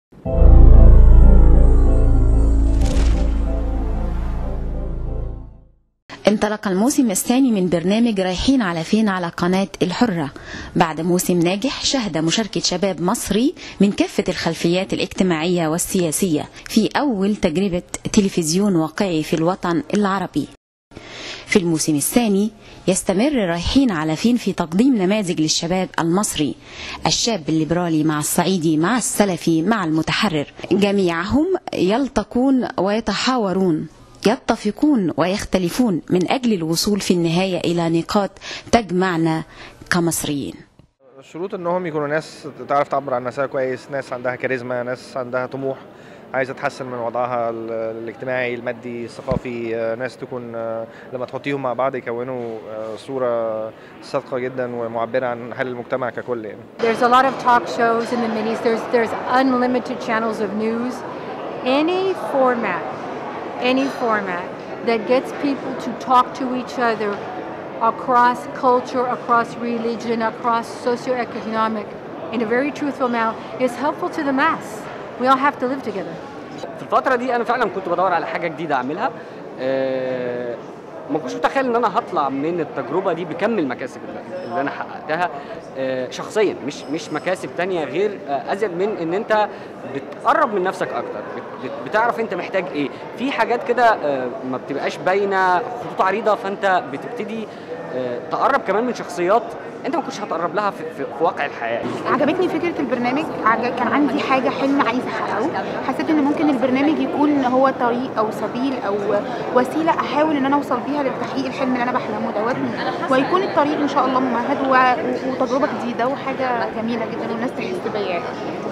انطلق الموسم الثاني من برنامج رايحين على فين على قناة الحرة بعد موسم ناجح شهد مشاركة شباب مصري من كافة الخلفيات الاجتماعية والسياسية في أول تجربة تلفزيون واقعي في الوطن العربي في الموسم الثاني يستمر رايحين على فين في تقديم نماذج للشباب المصري الشاب الليبرالي مع الصعيدي مع السلفي مع المتحرر جميعهم يلتقون ويتحاورون يتفقون ويختلفون من أجل الوصول في النهاية إلى نقاط تجمعنا كمصريين الشروط انهم يكونوا ناس تعرف تعبر عن نفسها كويس ناس عندها كاريزما ناس عندها طموح عايزه تحسن من وضعها ال- الاجتماعي المادي الثقافي آه، ناس تكون آه، لما تحطيهم مع بعض يكونوا آه، صوره صادقه جدا ومعبره عن حال المجتمع ككل يعني There's a lot of talk shows in the minis. There's there's unlimited channels of news. Any format, any format that gets people to talk to each other across culture, across religion, across socioeconomic, in a very truthful manner, is helpful to the mass. We all have to live together. في الفترة دي أنا فعلا كنت بدور على حاجة جديدة أعملها آه، ما كنتش متخيل إن أنا هطلع من التجربة دي بكم المكاسب اللي- اللي أنا حققتها آه، شخصيا مش مش مكاسب تانية غير آه، أزيد من إن أنت بتقرب من نفسك أكتر بت- بت- بتعرف أنت محتاج إيه في حاجات كده آه، ما بتبقاش باينة خطوط عريضة فأنت بتبتدي آه، تقرب كمان من شخصيات أنت ما كنتش هتقرب لها في, في, في واقع الحياة عجبتني فكره البرنامج عج- كان عندي حاجه حلم عايزه احققه حسيت ان ممكن البرنامج يكون هو طريق او سبيل او وسيله احاول ان انا اوصل بيها لتحقيق الحلم اللي انا بحلمه دوت ويكون الطريق ان شاء الله ممهد و- و- وتجربه جديده وحاجه جميله جدا والناس تحس بيا يعني